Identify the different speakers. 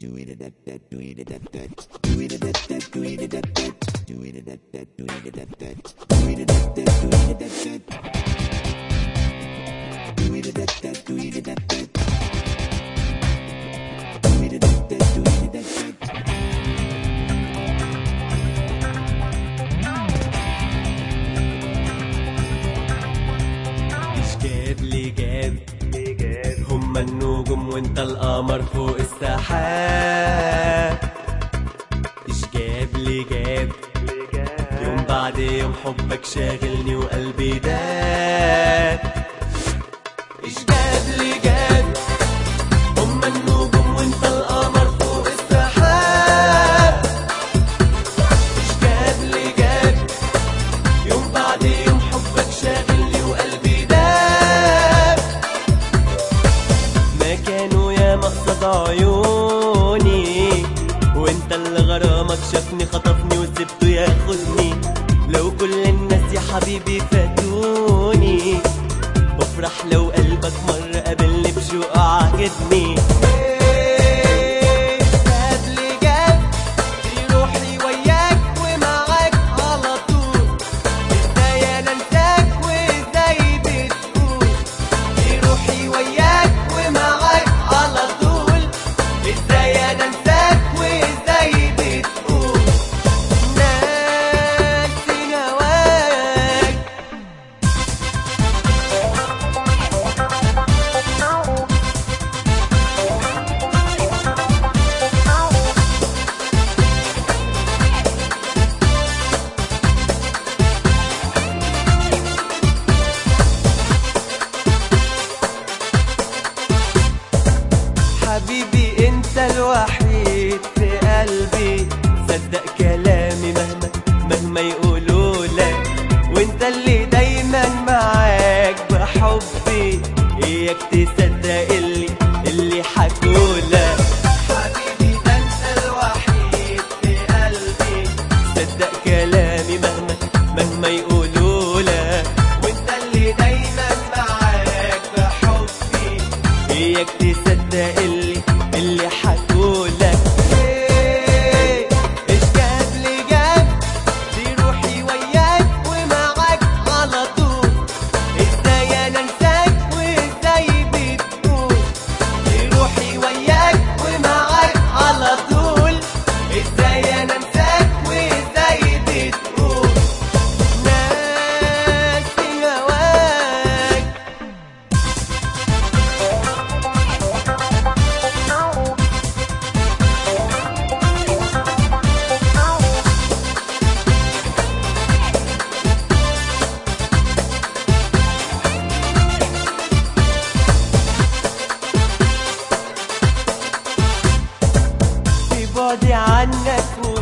Speaker 1: مش جاب لي جاب هما النجوم وانت القمر فوق السحاب مش جاب لي جاب يوم بعد يوم حبك شاغلني وقلبي داب مش جاب لي جاب هما النجوم وانت القمر فوق السحاب مش جاب لي جاب يوم بعد يوم حبك شاغلني وقلبي داب ما كانوا يا مقصد عيوني وانت اللي غرامك شافني خطفني وسبته ياخدني لو كل الناس يا حبيبي فاتوني بفرح لو قلبك مرة قابلني بشوق عاجبني جاب لي جاب في روحي وياك ومعاك على طول ازاي انا انساك وازاي بتقول في روحي وياك ومعاك على طول ازاي انا انساك وازاي بتقول ناسي هواك حبيبي انت الوحيد في قلبي صدق كلامي مهما مهما يقولوا لك وانت اللي دايما معاك بحبي اياك تصدق اللي اللي حكولك حبيبي ده انت الوحيد في قلبي صدق كلامي مهما مهما يقولوا لك وانت اللي دايما معاك بحبي اياك تصدق اللي اللي حكولك إيه، ايش جاب لي جاب دي روحي وياك ومعاك على طول ازاي انا انساك وازاي بتقول دي روحي وياك ومعاك على طول ازاي انا انساك وازاي بتقول ناسي هواك في بعدي عنك